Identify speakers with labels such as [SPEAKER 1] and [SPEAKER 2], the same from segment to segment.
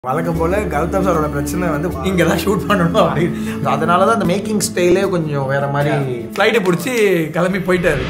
[SPEAKER 1] வழக்கம் போல கௌதம் சாரோட பிரச்சனை வந்து இங்கே தான் ஷூட் பண்ணணும் அப்படின்னு அதனால தான் அந்த மேக்கிங் ஸ்டைலே கொஞ்சம் வேற மாதிரி ஃப்ளைட்டை பிடிச்சி கிளம்பி போயிட்டாரு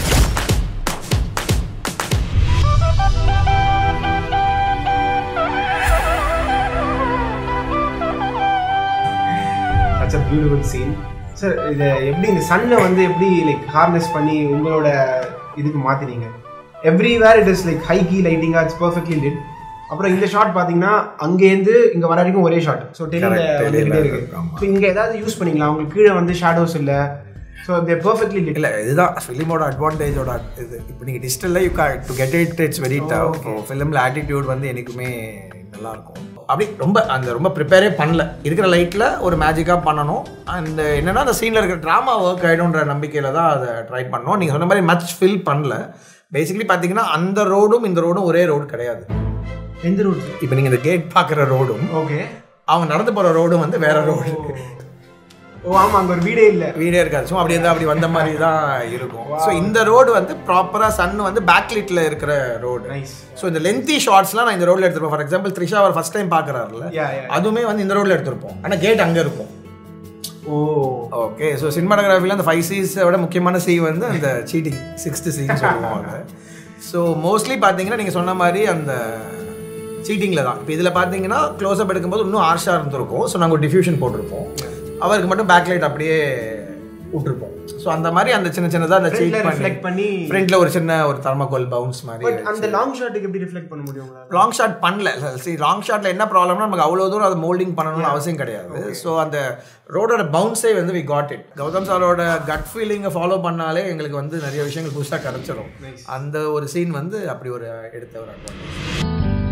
[SPEAKER 2] that's a beautiful scene sir இதை எப்படி இந்த சன்னை வந்து எப்படி லைக் ஹார்னஸ் பண்ணி உங்களோட இதுக்கு மாத்தினீங்க everywhere it is like high key லைட்டிங்கா இட்ஸ் பர்ஃபெக்ட்லி லிட் அப்புறம் இந்த ஷாட் பாத்தீங்கன்னா அங்கேருந்து இங்க வர வரைக்கும் ஒரே ஷாட் ஸோ டெலியில
[SPEAKER 1] Correct,
[SPEAKER 2] வந்துகிட்டே
[SPEAKER 1] telly ல
[SPEAKER 2] இருக்கு
[SPEAKER 1] ஆமா.
[SPEAKER 2] ஸோ இங்க ஏதாவது யூஸ் பண்ணிக்கலாம் உங்களுக்கு கீழே வந்து ஷேடோஸ் இல்ல ஸோ தேர் பர்ஃபெக்ட்லி லிட்
[SPEAKER 1] இல்லை இதுதான் ஃபிலிமோட அட்வான்டேஜோட இது இப்போ நீங்கள் டிஜிட்டலில் you do get it it's very tough ஃபிலிமில் ஆட்டிடியூட் வந்து எனக்குமே நல்லா இருக்கும் அப்படி ரொம்ப அந்த ரொம்ப ப்ரிப்பேரே பண்ணல இருக்கிற லைட்டில் ஒரு மேஜிக்காக பண்ணணும் அந்த என்னன்னா அந்த சீனில் இருக்கிற ட்ராமா ஒர்க் ஆகிடும்ன்ற நம்பிக்கையில் தான் அதை ட்ரை பண்ணோம் நீங்கள் சொன்ன மாதிரி மச் ஃபில் பண்ணல பேசிக்கலி பார்த்தீங்கன்னா அந்த ரோடும் இந்த ரோடும் ஒரே ரோடு கிடையாது
[SPEAKER 2] எந்த ரூட்
[SPEAKER 1] இப்போ நீங்கள் இந்த கேட் பார்க்குற ரோடும்
[SPEAKER 2] ஓகே
[SPEAKER 1] அவங்க நடந்து போகிற ரோடும் வந்து வேற ரோடு
[SPEAKER 2] ஓ ஆமா அங்க ஒரு வீடே இல்ல
[SPEAKER 1] வீடே இருக்காது சும்மா அப்படி இருந்தால் அப்படி வந்த மாதிரி தான் இருக்கும் ஸோ இந்த ரோடு வந்து ப்ராப்பராக சன் வந்து பேக்லிட்டில் இருக்கிற ரோடு
[SPEAKER 2] நைஸ்
[SPEAKER 1] ஸோ இந்த லென்த்தி ஷார்ட்ஸ்லாம் நான் இந்த ரோடில் எடுத்துருப்போம் ஃபார் எக்ஸாம்பிள் த்ரிஷா அவர் ஃபர்ஸ்ட் டைம் பார்க்குறாருல
[SPEAKER 2] யா யா
[SPEAKER 1] அதுவுமே வந்து இந்த ரோடில் எடுத்திருப்போம் ஆனால் கேட் அங்கே இருக்கும்
[SPEAKER 2] ஓ
[SPEAKER 1] ஓகே ஸோ சினிமாட்டோகிராஃபியில் அந்த ஃபைவ் சீஸை விட முக்கியமான சி வந்து அந்த சீட்டிங் சிக்ஸ்த்து சீன் சொல்லுவாங்க ஸோ மோஸ்ட்லி பார்த்தீங்கன்னா நீங்கள் சொன்ன மாதிரி அந்த சீட்டிங்கில் தான் இப்போ இதில் பார்த்தீங்கன்னா க்ளோஸ்அப் எடுக்கும்போது இன்னும் ஆர்ஷாக இருந்திருக்கும் ஸோ நாங்கள் ஒரு டிஃப்யூஷன் போட்டிருப்போம் அவருக்கு மட்டும் பேக்லைட் அப்படியே விட்டுருப்போம் ஸோ அந்த மாதிரி அந்த சின்ன சின்னதாக அந்த சீட் பண்ணி
[SPEAKER 2] ரிஃப்ளெக்ட் பண்ணி
[SPEAKER 1] ஃப்ரண்ட்ல ஒரு சின்ன ஒரு தர்மகோல் பவுன்ஸ் மாதிரி
[SPEAKER 2] பட் அந்த லாங் ஷாட்டுக்கு எப்படி ரிஃப்ளெக்ட் பண்ண முடியும் உங்களால
[SPEAKER 1] லாங் ஷாட் பண்ணல சி லாங் ஷாட்ல என்ன ப்ராப்ளம்னா நமக்கு அவ்வளோ தூரம் அதை மோல்டிங் பண்ணணும்னு அவசியம் கிடையாது ஸோ அந்த ரோடோட பவுன்ஸே வந்து வி காட் இட் கௌதம் சாரோட கட் ஃபீலிங்கை ஃபாலோ பண்ணாலே எங்களுக்கு வந்து நிறைய விஷயங்கள் புதுசாக கிடைச்சிரும் அந்த ஒரு சீன் வந்து அப்படி ஒரு எடுத்த ஒரு advantage.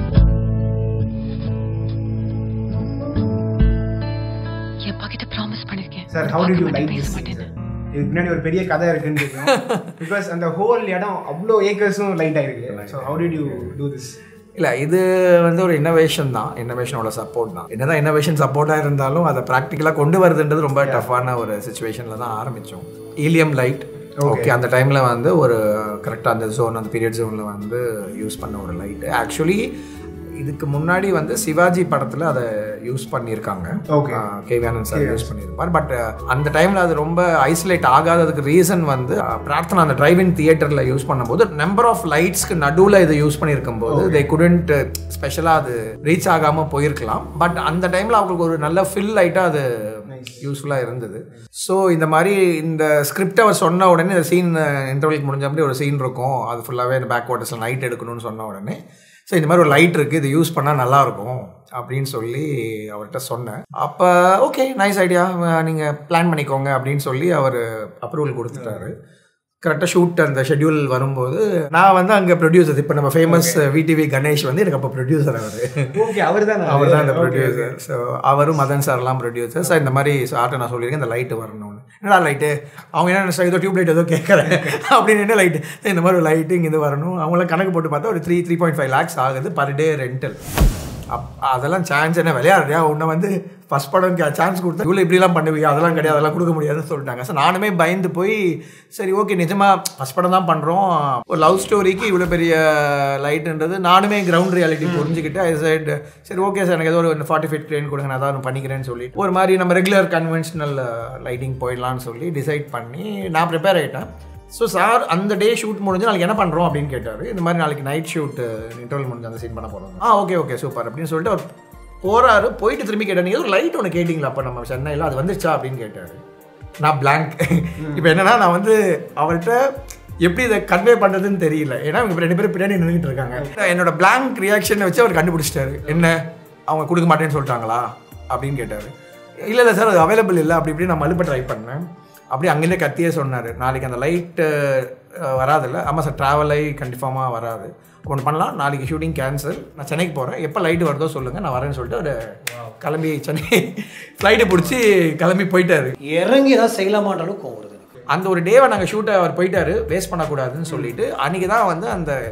[SPEAKER 3] எப்பா கிட்ட ப்ராமிஸ் பண்ணிருக்கேன்
[SPEAKER 2] சார் ஹவு டிட் யூ
[SPEAKER 3] பார்க்க
[SPEAKER 2] லைக்
[SPEAKER 3] மாட்டேன், பேச
[SPEAKER 2] திஸ்
[SPEAKER 3] மாட்டேன்னு
[SPEAKER 2] இதுக்கு பின்னாடி ஒரு பெரிய கதை இருக்குன்னு தெரியும் பிகாஸ் அந்த ஹோல் இடம் அவ்வளோ ஏக்கர்ஸும் லைட் ஆயிருக்கு so how did you do this
[SPEAKER 1] இல்லை இது வந்து ஒரு இன்னோவேஷன் தான் இன்னோவேஷனோட சப்போர்ட் தான் என்னதான் இன்னோவேஷன் சப்போர்ட்டாக இருந்தாலும் அதை ப்ராக்டிக்கலாக கொண்டு வருதுன்றது ரொம்ப டஃப்பான ஒரு சுச்சுவேஷனில் தான் ஆரம்பித்தோம் ஈலியம் லைட் ஓகே அந்த டைமில் வந்து ஒரு கரெக்டாக அந்த ஜோன் அந்த பீரியட் ஜோனில் வந்து யூஸ் பண்ண ஒரு லைட்டு ஆக்சுவலி இதுக்கு முன்னாடி வந்து சிவாஜி படத்தில் அதை யூஸ் பண்ணியிருக்காங்க
[SPEAKER 2] Okay.
[SPEAKER 1] கேவியானன் சார் யூஸ் பண்ணியிருப்பார் பட் அந்த டைமில் அது ரொம்ப ஐசோலேட் ஆகாததுக்கு ரீசன் வந்து அஹ், பிரார்த்தனா அந்த டிரைவின் தியேட்டரில் யூஸ் பண்ணும்போது நம்பர் ஆஃப் லைட்ஸ்க்கு நடுவில் இதை யூஸ் பண்ணியிருக்கும் போது தே குடண்ட் ஸ்பெஷலாக அது ரீச் ஆகாமல் போயிருக்கலாம் பட் அந்த டைமில் அவங்களுக்கு ஒரு நல்ல ஃபில் லைட்டாக அது யூஸ்ஃபுல்லாக இருந்தது ஸோ இந்த மாதிரி இந்த ஸ்கிரிப்ட் அவர் சொன்ன உடனே இந்த சீன் இன்டர்வலுக்கு முடிஞ்ச மாதிரி ஒரு சீன் இருக்கும் அது ஃபுல்லாகவே இந்த பேக் வாட்டர்ஸில் நைட் எடுக்கணும்னு சொன்ன உடனே ஸோ இந்த மாதிரி ஒரு லைட் இருக்குது இது யூஸ் பண்ணால் நல்லாயிருக்கும் அப்படின்னு சொல்லி அவர்கிட்ட சொன்னேன் அப்போ ஓகே நைஸ் ஐடியா நீங்கள் பிளான் பண்ணிக்கோங்க அப்படின்னு சொல்லி அவர் அப்ரூவல் கொடுத்துட்டாரு கரெக்டாக ஷூட் அந்த ஷெட்யூல் வரும்போது நான் வந்து அங்கே ப்ரொடியூசர் இப்போ நம்ம ஃபேமஸ் விடிவி கணேஷ் வந்து எனக்கு அப்போ ப்ரொடியூசர் அவர்
[SPEAKER 2] ஓகே அவர் தான்
[SPEAKER 1] அவர் தான் அந்த ப்ரொடியூசர் ஸோ அவரும் மதன் சார்லாம் ப்ரொடியூசர் ஸோ இந்த மாதிரி சார்ட்ட நான் சொல்லியிருக்கேன் இந்த லைட்டு வரணும்னு என்னடா லைட்டு அவங்க என்ன நினைச்சா ஏதோ டியூப் லைட் ஏதோ கேட்குறேன் அப்படின்னு என்ன லைட்டு இந்த மாதிரி ஒரு லைட்டு இங்கே இது வரணும் அவங்களாம் கணக்கு போட்டு பார்த்தா ஒரு three three point five lakhs ஆகுது பர் டே ரெண்டல் அப் அதெல்லாம் சான்ஸ் என்ன விளையாடுறியா உன்னை வந்து ஃபஸ்ட் படம் சான்ஸ் கொடுத்தா இவ்வளோ இப்படிலாம் பண்ணுவீங்க அதெல்லாம் கிடையாது அதெல்லாம் கொடுக்க முடியாதுன்னு சொல்லிட்டாங்க ஸோ நானுமே பயந்து போய் சரி ஓகே நிஜமாக ஃபஸ்ட் படம் தான் பண்ணுறோம் ஒரு லவ் ஸ்டோரிக்கு இவ்வளோ பெரிய லைட்டுன்றது நானுமே கிரவுண்ட் ரியாலிட்டி புரிஞ்சுக்கிட்டு ஐ சைடு சரி ஓகே சார் எனக்கு ஏதோ ஒரு ஃபார்ட்டி ஃபைவ் ட்ரெயின் கொடுங்க நான் அதான் பண்ணிக்கிறேன்னு சொல்லி ஒரு மாதிரி நம்ம ரெகுலர் கன்வென்ஷனல் லைட்டிங் போயிடலான்னு சொல்லி டிசைட் பண்ணி நான் ப்ரிப்பேர் ஆகிட்டேன் ஸோ சார் அந்த டே ஷூட் முடிஞ்சு நாளைக்கு என்ன பண்ணுறோம் அப்படின்னு கேட்டார் இந்த மாதிரி நாளைக்கு நைட் ஷூட் இன்டர்வல் முடிஞ்சு அந்த சீன் பண்ண போகிறோம் ஆ ஓகே ஓகே சூப்பர் அப்படின்னு சொல்லிட்டு அவர் போறாரு போயிட்டு திரும்பி கேட்டார் நீங்கள் ஒரு லைட் ஒன்று கேட்டிங்களா அப்போ நம்ம சென்னையில் அது வந்துச்சா அப்படின்னு கேட்டார் நான் blank இப்போ என்னன்னா நான் வந்து அவர்கிட்ட எப்படி இதை கன்வே பண்ணுறதுன்னு தெரியல ஏன்னா இவங்க ரெண்டு பேரும் பின்னாடி நின்றுட்டு இருக்காங்க என்னோட blank ரியாக்ஷனை வச்சு அவர் கண்டுபிடிச்சிட்டாரு என்ன அவங்க கொடுக்க மாட்டேன்னு சொல்லிட்டாங்களா அப்படின்னு கேட்டார் இல்லை இல்லை சார் அது அவைலபிள் இல்லை அப்படி இப்படி நான் மலுப்ப ட்ரை பண்ணேன் அப்படி அங்கேருந்தே கத்தியே சொன்னார் நாளைக்கு அந்த லைட்டு வராதுல்ல ஆமாம் சார் ட்ராவல் ஆகி கண்டிப்பாக வராது ஒன்று பண்ணலாம் நாளைக்கு ஷூட்டிங் கேன்சல் நான் சென்னைக்கு போகிறேன் எப்போ லைட்டு வருதோ சொல்லுங்கள் நான் வரேன்னு சொல்லிட்டு அவர் கிளம்பி சென்னை ஃப்ளைட்டை பிடிச்சி கிளம்பி போயிட்டாரு
[SPEAKER 4] இறங்கி ஏதாவது செய்யலாமான்ற அளவுக்கு கோவம் வருது எனக்கு
[SPEAKER 1] அந்த ஒரு டேவை நாங்கள் ஷூட்டை அவர் போயிட்டாரு வேஸ்ட் பண்ணக்கூடாதுன்னு சொல்லிட்டு அன்றைக்கி தான் வந்து அந்த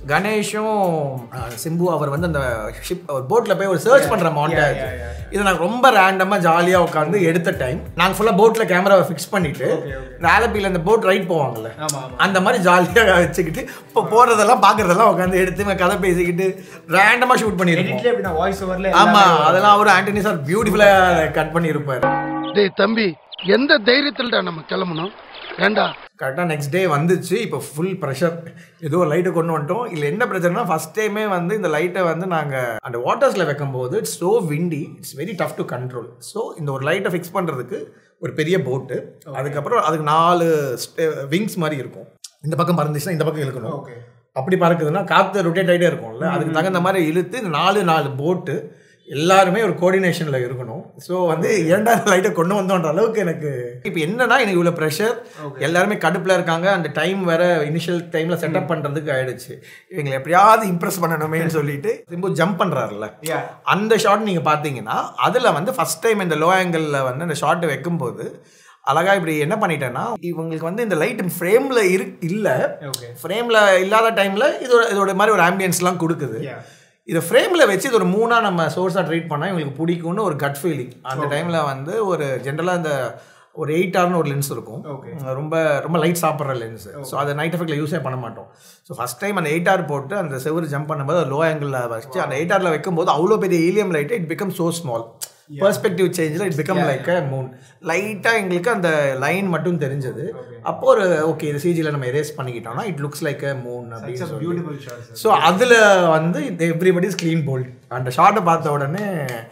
[SPEAKER 1] கணேஷும் அஹ், சிம்பு அவர் வந்து அந்த ஷிப் ஒரு போட்டில் போய் ஒரு சர்ச் பண்ணுற மாண்டாஜ் இதை நான் ரொம்ப ரேண்டமாக ஜாலியாக உட்காந்து எடுத்த டைம் நாங்கள் ஃபுல்லாக போட்டில் கேமராவை ஃபிக்ஸ் பண்ணிட்டு ஆலப்பியில் அந்த போட் ரைட் போவாங்கல்ல அந்த மாதிரி ஜாலியாக வச்சுக்கிட்டு இப்போ போகிறதெல்லாம் பார்க்குறதெல்லாம் உட்காந்து எடுத்து இவங்க கதை பேசிக்கிட்டு ரேண்டமாக ஷூட் பண்ணியிருக்கோம்
[SPEAKER 2] எடிட்ல எப்படி வாய்ஸ் ஓவர்ல
[SPEAKER 1] ஆமா அதெல்லாம் அவர் ஆண்டனி சார் பியூட்டிஃபுல்லா கட் பண்ணியிருப்பாரு
[SPEAKER 5] டேய் தம்பி எந்த தைரியத்தில்டா நம்ம கிளம்பணும் ஏண்டா
[SPEAKER 1] கரெக்டாக நெக்ஸ்ட் டே வந்துச்சு இப்போ ஃபுல் ப்ரெஷர் ஏதோ ஒரு லைட்டை கொண்டு வந்துட்டோம் இல்லை என்ன பிரச்சனைனா ஃபர்ஸ்ட் டைமே வந்து இந்த லைட்டை வந்து நாங்கள் அந்த வாட்டர்ஸில் வைக்கும்போது it's so windy it's very tough to control so இந்த ஒரு லைட்டை ஃபிக்ஸ் பண்ணுறதுக்கு ஒரு பெரிய போட்டு அதுக்கப்புறம் அதுக்கு நாலு விங்ஸ் மாதிரி இருக்கும் இந்த பக்கம் பறந்துச்சுன்னா இந்த பக்கம் இழுக்கணும் அப்படி பறக்குதுன்னா காற்று ரொட்டேட் ஆகிட்டே இருக்கும்ல அதுக்கு தகுந்த மாதிரி இழுத்து இந்த நாலு நாலு போட்டு எல்லாருமே ஒரு கோஆர்டினேஷனில் இருக்கணும் ஸோ வந்து இரண்டாவது லைட்டை கொண்டு வந்தோன்ற அளவுக்கு எனக்கு இப்போ என்னன்னா எனக்கு இவ்வளோ ப்ரெஷர் எல்லாருமே கடுப்பில் இருக்காங்க அந்த டைம் வேற இனிஷியல் டைமில் செட்டப் பண்ணுறதுக்கு ஆயிடுச்சு இவங்களை எப்படியாவது இம்ப்ரெஸ் பண்ணணுமேன்னு சொல்லிட்டு சிம்பு ஜம்ப் பண்ணுறாருல்ல
[SPEAKER 2] Yeah.
[SPEAKER 1] அந்த ஷாட் நீங்கள் பார்த்தீங்கன்னா அதில் வந்து ஃபஸ்ட் டைம் இந்த லோ ஆங்கிளில் வந்து அந்த ஷாட்டை வைக்கும்போது அழகா இப்படி என்ன பண்ணிட்டேன்னா இவங்களுக்கு வந்து இந்த லைட் ஃப்ரேமில் இரு இல்லை
[SPEAKER 2] Okay.
[SPEAKER 1] ஃப்ரேமில் இல்லாத டைமில் இதோட இதோட மாதிரி ஒரு ஆம்பியன்ஸ்லாம் கொடுக்குது
[SPEAKER 2] Yeah.
[SPEAKER 1] இதை ஃப்ரேமில் வச்சு இது ஒரு மூணாக நம்ம சோர்ஸாக ட்ரீட் பண்ணால் இவங்களுக்கு பிடிக்கும்னு ஒரு கட் ஃபீலிங் அந்த டைமில் வந்து ஒரு ஜென்ரலாக இந்த ஒரு எயிட் ஆர்னு ஒரு லென்ஸ் இருக்கும் ரொம்ப ரொம்ப லைட் சாப்பிட்ற லென்ஸ் ஸோ அதை நைட் எஃபெக்டில் யூஸே பண்ண மாட்டோம் ஸோ ஃபஸ்ட் டைம் அந்த எயிட் ஆர் போட்டு அந்த செவரு ஜம்ப் பண்ணும்போது லோ ஆங்கிளில் வச்சு அந்த எயிட் ஆரில் வைக்கும்போது அவ்வளோ பெரிய helium light it become so small perspective சேஞ்சில் it become like a moon லைட்டாக எங்களுக்கு அந்த லைன் மட்டும் தெரிஞ்சது அப்போ ஒரு ஓகே இது சிஜியில் நம்ம எரேஸ் பண்ணிக்கிட்டோம்னா it looks like a moon அப்படின்னு சொல்லி
[SPEAKER 2] பியூட்டிஃபுல் ஷாட்
[SPEAKER 1] ஸோ அதில் வந்து எவ்ரிபடி இஸ் க்ளீன் போல்ட் அந்த ஷார்ட்டை பார்த்த உடனே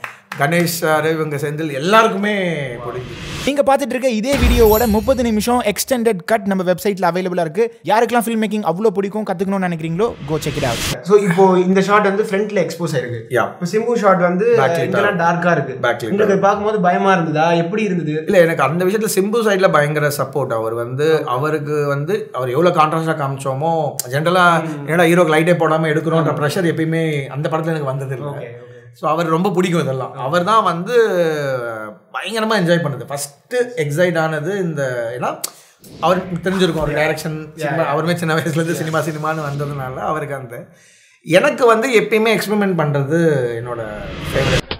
[SPEAKER 1] கணேஷ் சார் இவங்க செந்தில் எல்லாருக்குமே பிடிக்கும்
[SPEAKER 6] நீங்க பார்த்துட்டு இருக்க இதே வீடியோவோட முப்பது நிமிஷம் எக்ஸ்டெண்டட் கட் நம்ம வெப்சைட்ல அவைலபிளா இருக்கு யாருக்கெல்லாம் ஃபில்ம் மேக்கிங் அவ்வளோ பிடிக்கும் கத்துக்கணும்னு நினைக்கிறீங்களோ go check it out
[SPEAKER 2] so இப்போ இந்த ஷாட் வந்து ஃப்ரண்ட்ல எக்ஸ்போஸ் ஆயிருக்கு
[SPEAKER 1] Yeah.
[SPEAKER 2] இப்போ சிம்பு ஷாட் வந்து
[SPEAKER 1] Backlit
[SPEAKER 2] இங்கெல்லாம் டார்க்கா இருக்கு
[SPEAKER 1] Backlit
[SPEAKER 2] உங்களுக்கு அது பார்க்கும்போது பயமா இருந்ததா எப்படி இருந்தது
[SPEAKER 1] இல்லை எனக்கு அந்த விஷயத்தில் சிம்பு சைடில் பயங்கர சப்போர்ட் அவர் வந்து அவருக்கு வந்து அவர் எவ்வளோ கான்ட்ராஸ்டாக காமிச்சோமோ ஜென்ரலாக ஏன்னா ஹீரோக்கு லைட்டே போடாமல் எடுக்கிறோன்ற ப்ரெஷர் எப்பயுமே அந்த படத்தில் எனக்கு வந்தது இல்லை ஸோ அவர் ரொம்ப பிடிக்கும் இதெல்லாம் அவர் தான் வந்து பயங்கரமாக என்ஜாய் பண்ணது ஃபஸ்ட்டு எக்ஸைட் ஆனது இந்த ஏன்னா அவருக்கு தெரிஞ்சிருக்கும் ஒரு டைரக்ஷன் சினிமா அவருமே சின்ன வயசுலேருந்து சினிமா சினிமான்னு வந்ததுனால அவருக்கு அந்த எனக்கு வந்து எப்பயுமே எக்ஸ்பெரிமெண்ட் பண்ணுறது என்னோட ஃபேவரட்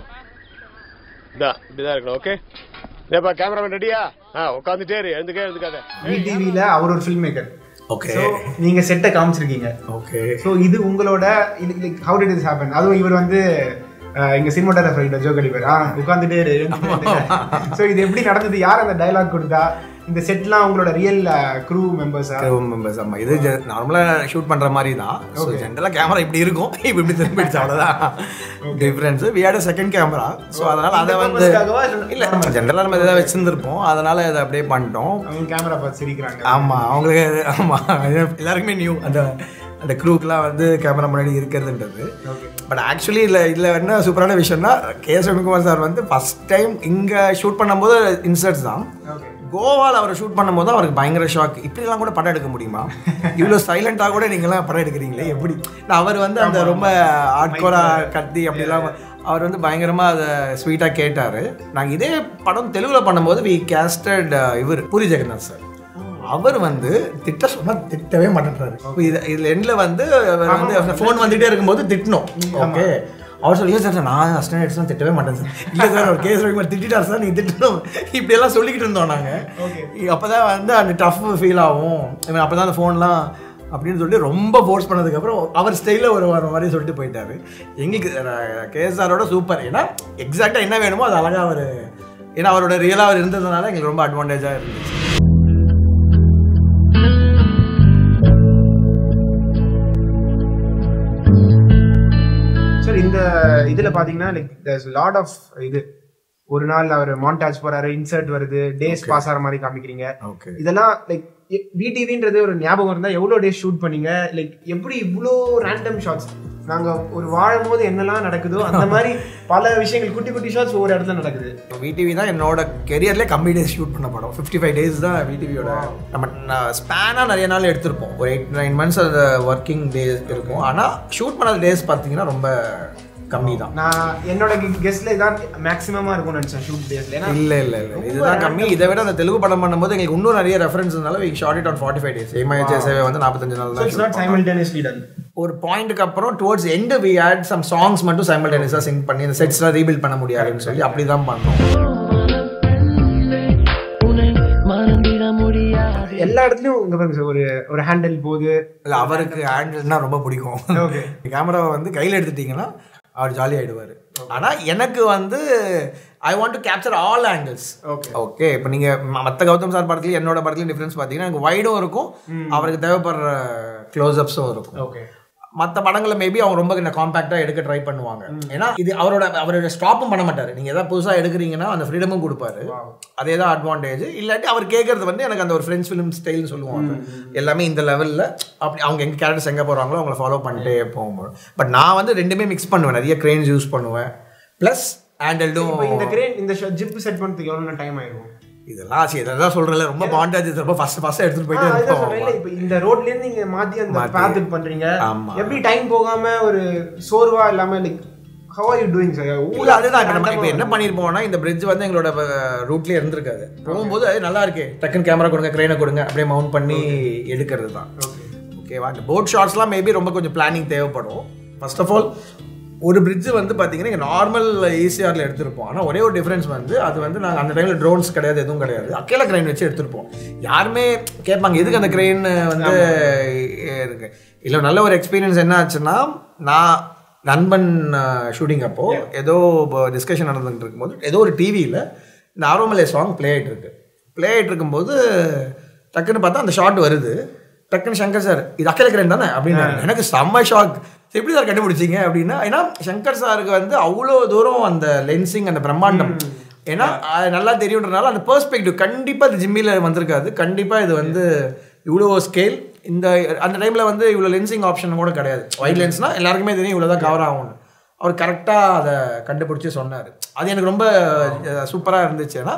[SPEAKER 7] இதா இப்படிதான் இருக்கணும் ஓகே ஏப்பா கேமராமேன் ரெடியா ஆ உட்காந்துட்டே இரு எழுந்துக்கே எழுந்துக்காத
[SPEAKER 2] டிவில அவர் ஒரு ஃபில்ம் மேக்கர்
[SPEAKER 1] ஓகே
[SPEAKER 2] ஸோ நீங்க செட்டை காமிச்சிருக்கீங்க
[SPEAKER 1] ஓகே
[SPEAKER 2] ஸோ இது உங்களோட like how did is happen அதுவும் இவர் வந்து அஹ், இங்க சினிமாட்டோகிராஃபர் கிட்ட ஜோக் அடிப்பார் ஆ உட்காந்துட்டே ஸோ இது எப்படி நடந்தது யார் அந்த டைலாக் கொடுத்தா இந்த செட்லாம் உங்களோட ரியல் க்ரூ மெம்பர்ஸா
[SPEAKER 1] மெம்பர்ஸ் ஆமா இது நார்மலாக ஷூட் பண்ற மாதிரி தான் ஸோ ஜென்ரலாக கேமரா இப்படி இருக்கும் இப்போ இப்படி திரும்பிடுச்சு அவ்வளோதான் difference we had second camera so அதனால அதை வந்து
[SPEAKER 2] purpose-க்காகவா
[SPEAKER 1] இல்லை ஜென்ரலாக நம்ம இதை வச்சிருந்துருப்போம் அதனால இதை அப்படியே பண்ணிட்டோம்
[SPEAKER 2] அவங்க கேமரா பார்த்து சிரிக்கிறாங்க
[SPEAKER 1] ஆமா அவங்களுக்கு அது- ஆமா எல்லாருக்குமே நியூ அந்த அந்த க்ரூக்கெலாம் வந்து கேமரா முன்னாடி இருக்கிறதுன்றது பட் ஆக்சுவலி இல்லை இதில் என்ன சூப்பரான விஷயம்னா கே எஸ் ரவிக்குமார் சார் வந்து ஃபஸ்ட் டைம் இங்கே ஷூட் பண்ணும்போது இன்சர்ட்ஸ் தான் கோவாவில் அவர் ஷூட் பண்ணும்போது தான் அவருக்கு பயங்கர ஷாக் இப்படிலாம் கூட படம் எடுக்க முடியுமா இவ்வளோ சைலண்டாக கூட நீங்களாம் படம் எடுக்கிறீங்களே எப்படி நான் அவர் வந்து அந்த ரொம்ப ஆட்கோராக கத்தி அப்படிலாம் அவர் வந்து பயங்கரமாக அதை ஸ்வீட்டாக கேட்டார் நாங்கள் இதே படம் தெலுங்கில் பண்ணும்போது வி கேஸ்டட் இவர் பூரி ஜெகநாத் சார் அவர் வந்து திட்ட சொன்னா திட்டவே மாட்டேன்றாரு இப்போ இது இதுல எண்ட்ல வந்து அவர் வந்து ஃபோன் வந்துட்டே இருக்கும்போது திட்டணும் ஓகே அவர் சொல்லி சார் சார் நான் அஸ்டன் எடுத்து திட்டவே மாட்டேன் சார் இல்லை சார் அவர் கேஸ் மாதிரி திட்டார் சார் நீங்கள் திட்டணும் இப்படி எல்லாம் சொல்லிக்கிட்டு இருந்தோம் நாங்கள் அப்போ தான் வந்து அந்த டஃப் ஃபீல் ஆகும் இவன் அப்போ தான் அந்த ஃபோன்லாம் அப்படின்னு சொல்லிட்டு ரொம்ப ஃபோர்ஸ் பண்ணதுக்கப்புறம் அவர் ஸ்டைலில் ஒரு வர மாதிரி சொல்லிட்டு போயிட்டாரு எங்களுக்கு கேஎஸ்ஆரோட சூப்பர் ஏன்னா எக்ஸாக்டாக என்ன வேணுமோ அது அழகாக அவர் ஏன்னா அவரோட ரியலாக அவர் இருந்ததுனால எங்களுக்கு ரொம்ப அட்வான்டேஜாக இருந்துச்சு
[SPEAKER 2] சார் இந்த இதுல பாத்தீங்கன்னா லைக் தேர்ஸ் லாட் ஆஃப் இது ஒரு நாள் அவர் மாண்டாஜ் போறாரு இன்சர்ட் வருது டேஸ் பாஸ் ஆகிற மாதிரி காமிக்கிறீங்க
[SPEAKER 1] ஓகே
[SPEAKER 2] இதெல்லாம் லைக் விடிவின்றது ஒரு ஞாபகம் இருந்தா எவ்வளவு டேஸ் ஷூட் பண்ணீங்க லைக் எப்படி இவ்வளோ ரேண்டம் ஷாட்ஸ் நாங்க ஒரு வாழும் போது என்னெல்லாம் நடக்குதோ அந்த மாதிரி பல விஷயங்கள் குட்டி குட்டி ஷாட்ஸ் ஒவ்வொரு இடத்துல நடக்குது
[SPEAKER 1] விடிவி தான் என்னோட கெரியர்லேயே கம்மி டேஸ் ஷூட் பண்ண படம் ஃபிஃப்டி ஃபைவ் டேஸ் தான் விடிவியோட நம்ம ஸ்பேனாக நிறைய நாள் எடுத்திருப்போம் ஒரு எயிட் நைன் மந்த்ஸ் அந்த ஒர்க்கிங் டேஸ் இருக்கும் ஆனால் ஷூட் பண்ண டேஸ் பார்த்தீங்கன்னா ரொம்ப கம்மி தான்
[SPEAKER 2] நான் என்னோட கெஸ்ட்ல இதான் மேக்ஸிமமா இருக்கும்னு நினைச்சேன் ஷூட் டேஸ்ல ஏன்னா
[SPEAKER 1] இல்ல இல்ல இல்ல இதுதான் கம்மி இதை விட அந்த தெலுங்கு படம் பண்ணும்போது எங்களுக்கு இன்னும் நிறைய ரெஃபரன்ஸ் இருந்தாலும் we shot it on forty five days ஏமாய சேவை வந்து நாற்பத்தஞ்சு நாள்
[SPEAKER 2] இட்ஸ்
[SPEAKER 1] தான்
[SPEAKER 2] நாட் சைமல்டேனியஸ்லி டன்
[SPEAKER 1] ஒரு பாயிண்ட்டுக்கு அப்புறம் towards end we add some songs மட்டும் சைமல்டேனியஸாக சிங் பண்ணி இந்த செட்ஸ்லாம் ரீபில்ட் பண்ண முடியாதுன்னு சொல்லி அப்படி தான் பண்ணோம்
[SPEAKER 2] எல்லா இடத்துலயும் உங்க பாருங்க சார் ஒரு ஒரு ஹேண்டில் போகுது
[SPEAKER 1] இல்லை அவருக்கு ஹேண்டில்னா ரொம்ப பிடிக்கும்
[SPEAKER 2] Okay.
[SPEAKER 1] கேமராவை வந்து கையில் எடுத்துட்டிங்கன்னா அவர் ஜாலி ஆகிடுவார் ஆனால் எனக்கு வந்து I want to capture all angles
[SPEAKER 2] Okay.
[SPEAKER 1] Okay இப்போ நீங்கள் மற்ற கௌதம் சார் படத்துலையும் என்னோட படத்துலையும் டிஃப்ரென்ஸ் பார்த்தீங்கன்னா எனக்கு வைடும் இருக்கும் அவருக்கு தேவைப்படுற க்ளோஸ்அப்ஸும் இருக்கும்
[SPEAKER 2] ஓகே
[SPEAKER 1] மற்ற படங்களில் மேபி அவங்க ரொம்ப இந்த காம்பேக்டாக எடுக்க ட்ரை பண்ணுவாங்க ஏன்னா இது அவரோட அவரோட ஸ்டாப்பும் பண்ண மாட்டார் நீங்கள் எதாவது புதுசாக எடுக்கிறீங்கன்னா அந்த ஃப்ரீடமும் கொடுப்பாரு அதே தான் அட்வான்டேஜ் இல்லாட்டி அவர் கேட்கறது வந்து எனக்கு அந்த ஒரு ஃப்ரெண்ட்ஸ் ஃபிலிம் ஸ்டைல்னு சொல்லுவாங்க எல்லாமே இந்த லெவலில் அப்படி அவங்க எங்கள் கேரக்டர்ஸ் எங்கே போகிறாங்களோ அவங்கள ஃபாலோ பண்ணிட்டே போகும்போது பட் நான் வந்து ரெண்டுமே மிக்ஸ் பண்ணுவேன் நிறைய க்ரெயின்ஸ் யூஸ் பண்ணுவேன் ப்ளஸ் ஹேண்டல்டும்
[SPEAKER 2] இப்போ இந்த கிரேன் இந்த ஜிப் செட் பண்ணதுக்கு எவ்வளவு டைம் ஆயிருக்கும்
[SPEAKER 1] இதெல்லாம் சரி இதெல்லாம் சொல்கிறேன் ரொம்ப பாண்டாஜ் ரொம்ப ஃபஸ்ட் ஃபஸ்ட்டு எடுத்துகிட்டு போயிட்டே
[SPEAKER 2] அதான்
[SPEAKER 1] இருப்போம்
[SPEAKER 2] சொல்றேன்ல, இப்போ இந்த ரோட்ல இருந்து இங்க மாத்தி அந்த
[SPEAKER 1] மாத்தி.
[SPEAKER 2] பாத்துக்கு பண்றீங்க
[SPEAKER 1] ஆமா.
[SPEAKER 2] எப்படி டைம் போகாம ஒரு சோர்வா இல்லாம like how are you doing sir
[SPEAKER 1] இல்ல அதுதான் இப்ப நம்ம இப்ப என்ன பண்ணிருப்போம்னா இந்த பிரிட்ஜ் வந்து எங்களோட ரூட்லயே இருந்திருக்காது போகும்போது அது நல்லா இருக்கு டக்குன்னு கேமரா கொடுங்க கிரெயினை கொடுங்க அப்படியே மவுண்ட் பண்ணி எடுக்கிறது தான் ஓகேவா இந்த போட் ஷாட்ஸ்லாம் மேபி ரொம்ப கொஞ்சம் பிளானிங் தேவைப்படும் ஃபர்ஸ்ட் ஆஃப் ஆல் ஒரு பிரிட்ஜ் வந்து பார்த்தீங்கன்னா இங்கே நார்மல் ஈசிஆரில் எடுத்திருப்போம் ஆனால் ஒரே ஒரு டிஃப்ரென்ஸ் வந்து அது வந்து நாங்கள் அந்த டைமில் ட்ரோன்ஸ் கிடையாது எதுவும் கிடையாது அக்கேல கிரெயின் வச்சு எடுத்திருப்போம் யாருமே கேட்பாங்க எதுக்கு அந்த கிரெயின் வந்து இருக்கு இல்லை நல்ல ஒரு எக்ஸ்பீரியன்ஸ் என்ன ஆச்சுன்னா நான் நண்பன் ஷூட்டிங் அப்போ ஏதோ டிஸ்கஷன் நடந்துட்டு இருக்கும்போது ஏதோ ஒரு டிவியில் இந்த ஆரோமலே சாங் ப்ளே ஆகிட்டு இருக்கு ப்ளே ஆகிட்டு இருக்கும்போது டக்குன்னு பார்த்தா அந்த ஷாட் வருது டக்குன்னு சங்கர் சார் இது அக்கறை கிரேன் தானே அப்படின்னு எனக்கு செம்ம ஷாக் எப்படி சார் கண்டுபிடிச்சிங்க அப்படின்னா ஏன்னா சங்கர் சாருக்கு வந்து அவ்வளோ தூரம் அந்த லென்சிங் அந்த பிரம்மாண்டம் ஏன்னா அது நல்லா தெரியுன்றனால அந்த பெர்ஸ்பெக்டிவ் கண்டிப்பாக இது ஜிம்மியில் வந்திருக்காது கண்டிப்பாக இது வந்து இவ்வளோ ஸ்கேல் இந்த அந்த டைமில் வந்து இவ்வளோ லென்சிங் ஆப்ஷன் கூட கிடையாது ஒயிட் லென்ஸ்னால் எல்லாருக்குமே தெரியும் இவ்வளோ தான் கவர் ஆகும்னு அவர் கரெக்டாக அதை கண்டுபிடிச்சி சொன்னார் அது எனக்கு ரொம்ப சூப்பராக இருந்துச்சு ஏன்னா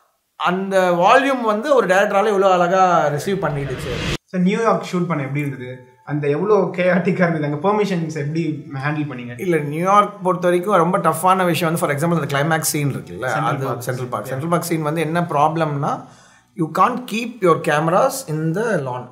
[SPEAKER 1] அந்த வால்யூம் வந்து ஒரு டேரக்டரால இவ்வளோ அழகாக ரிசீவ் பண்ணிடுச்சு
[SPEAKER 2] சார் நியூயார்க் ஷூட் பண்ண எப்படி இருந்தது அந்த எவ்வளோ கேஆட்டிக்காக இருந்தது அங்கே பெர்மிஷன்ஸ் எப்படி ஹேண்டில் பண்ணீங்க
[SPEAKER 1] இல்லை நியூயார்க் பொறுத்த வரைக்கும் ரொம்ப டஃப்பான விஷயம் வந்து ஃபார் எக்ஸாம்பிள் அந்த கிளைமேக்ஸ் சீன் இருக்குல்ல அது Central Park Central Park scene வந்து என்ன ப்ராப்ளம்னா you can't keep your cameras in the lawn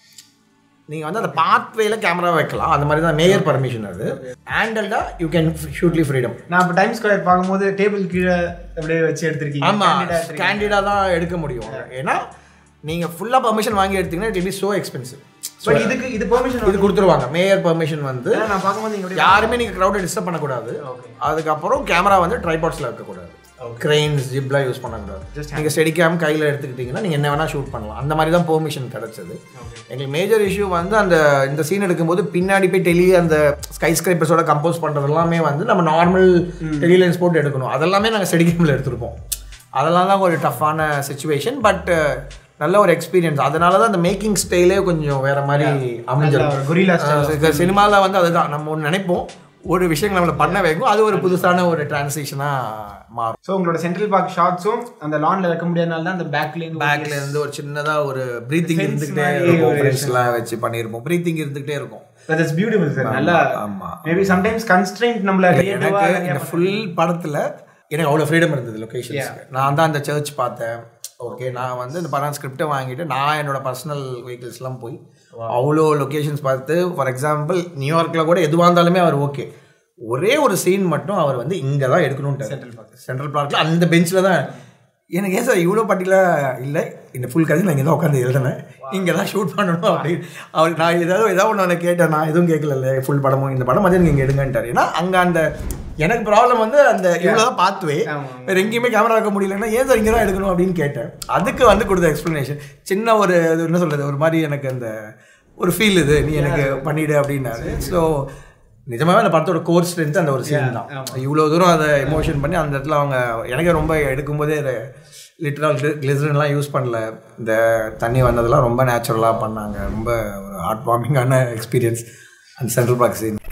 [SPEAKER 1] நீங்கள் வந்து அந்த பாத்வேல கேமரா வைக்கலாம் அந்த மாதிரி தான் மேயர் பர்மிஷன் அது ஹேண்டல்டா யூ கேன் ஷூட்லி ஃப்ரீடம்
[SPEAKER 2] நான் இப்போ டைம் ஸ்கொயர் பார்க்கும்போது டேபிள் கீழே அப்படியே வச்சு எடுத்திருக்கீங்க
[SPEAKER 1] ஆமா
[SPEAKER 2] Candid ஆ எடுத்திருக்கீங்க.
[SPEAKER 1] கேண்டிடா தான் எடுக்க முடியும் ஏன்னா நீங்க ஃபுல்லா பர்மிஷன் வாங்கி எடுத்தீங்கன்னா it be so expensive
[SPEAKER 2] But இதுக்கு இது பெர்மிஷன்
[SPEAKER 1] இது கொடுத்துருவாங்க மேயர் பர்மிஷன் வந்து
[SPEAKER 2] நான் பார்க்கும்போது நீங்க அப்படியே
[SPEAKER 1] யாருமே நீங்க க்ரௌடை டிஸ்டர்ப் பண்ணக்கூடாது அதுக்கப்புறம் கேமரா வந்து ட்ரைபாட்ஸ்ல வைக்கக்கூடாது கிரெயின்ஸ் ஜிப்லாம் யூஸ் பண்ணக்கூடாது நீங்க ஸ்டெடி கேம் கையில் எடுத்துக்கிட்டீங்கன்னா நீங்க என்ன வேணா ஷூட் பண்ணலாம் அந்த மாதிரி தான் பெர்மிஷன் கிடைச்சது எங்களுக்கு மேஜர் இஷ்யூ வந்து அந்த இந்த சீன் எடுக்கும்போது பின்னாடி போய் டெலி அந்த ஸ்கை ஸ்கிரைப்பர்ஸோட கம்போஸ் பண்றது எல்லாமே வந்து நம்ம நார்மல் டெலிலென்ஸ் போட்டு எடுக்கணும் அதெல்லாமே நாங்கள் ஸ்டெடி கேமில் எடுத்திருப்போம் அதெல்லாம் தான் ஒரு டஃப்பான சுச்சுவேஷன் பட் நல்ல ஒரு எக்ஸ்பீரியன்ஸ் அதனால தான் அந்த மேக்கிங் ஸ்டைலே கொஞ்சம் வேற மாதிரி
[SPEAKER 2] ஒரு gorilla
[SPEAKER 1] அமைஞ்சிடும் சினிமாவில் வந்து அதுதான் நம்ம ஒன்று நினைப்போம் ஒரு விஷயங்கள் நம்மளை பண்ண வைக்கும் அது ஒரு புதுசான ஒரு டிரான்சிஷனாக மாறும்
[SPEAKER 2] ஸோ உங்களோட சென்ட்ரல் பார்க் ஷார்ட்ஸும் அந்த லான்ல வைக்க முடியாதனால தான் அந்த பேக்ல
[SPEAKER 1] பேக்ல இருந்து ஒரு சின்னதா ஒரு ப்ரீத்திங்
[SPEAKER 2] Fence
[SPEAKER 1] இருந்துகிட்டே
[SPEAKER 2] மாதிரி
[SPEAKER 1] இருக்கும்
[SPEAKER 2] ஒரு
[SPEAKER 1] ஃப்ரெண்ட்ஸ்லாம் வச்சு பண்ணியிருப்போம் ப்ரீத்திங் இருந்துகிட்டே இருக்கும்
[SPEAKER 2] தட் இஸ் பியூட்டிஃபுல் சார் நல்லா
[SPEAKER 1] ஆமா.
[SPEAKER 2] மேபி சம்டைம்ஸ் கன்ஸ்ட்ரெயின்ட் நம்மள
[SPEAKER 1] எனக்கு இந்த ஃபுல் படத்துல எனக்கு அவ்வளோ ஃப்ரீடம் இருந்தது லொக்கேஷன்ஸ்க்கு நான் தான் அந்த சர்ச் பார்த்தேன் ஓகே நான் வந்து இந்த படம் ஸ்கிரிப்டை வாங்கிட்டு நான் என்னோட பர்சனல் வெஹிக்கிள்ஸ்லாம் போய் அவ்வளோ லொக்கேஷன்ஸ் பார்த்து ஃபார் எக்ஸாம்பிள் நியூயார்க்கில் கூட எதுவாக இருந்தாலுமே அவர் ஓகே ஒரே ஒரு சீன் மட்டும் அவர் வந்து இங்கே தான் எடுக்கணும்ட்டு சென்ட்ரல் பார்க் சென்ட்ரல் பார்க்கில் அந்த பெஞ்சில் தான் எனக்கு ஏன் சார் இவ்வளோ பர்டிகுலராக இல்லை இந்த ஃபுல் கதை நான் இங்கே தான் உட்காந்து எழுதினேன் இங்கே தான் ஷூட் பண்ணணும் அப்படின்னு அவர் நான் ஏதாவது ஏதாவது ஒன்று ஒன்று கேட்டேன் நான் எதுவும் கேட்கல ஃபுல் படமும் இந்த படம் வந்து நீங்கள் இங்கே எடுங்கன்ட்டார் ஏன்னா அங்கே அந்த எனக்கு ப்ராப்ளம் வந்து அந்த இவ்வளோ தான் பார்த்துவே வேறு எங்கேயுமே கேமரா வைக்க முடியலன்னா ஏன் சார் இங்கே தான் எடுக்கணும் அப்படின்னு கேட்டேன் அதுக்கு வந்து கொடுத்த எக்ஸ்ப்ளனேஷன் சின்ன ஒரு இது என்ன சொல்கிறது ஒரு மாதிரி எனக்கு அந்த ஒரு ஃபீல் இது நீ எனக்கு பண்ணிடு அப்படின்னாரு ஸோ நிஜமாவே அந்த படத்தோட கோர் ஸ்ட்ரென்த் அந்த ஒரு சீன் தான் இவ்வளோ தூரம் அதை எமோஷன் பண்ணி அந்த இடத்துல அவங்க எனக்கே ரொம்ப எடுக்கும்போதே அதை லிட்டரல் கிளிசரின்லாம் யூஸ் பண்ணல இந்த தண்ணி வந்ததெல்லாம் ரொம்ப நேச்சுரலாக பண்ணாங்க ரொம்ப ஒரு ஹார்ட் வார்மிங்கான எக்ஸ்பீரியன்ஸ் அந்த சென்ட்ரல் பார்க் சீன்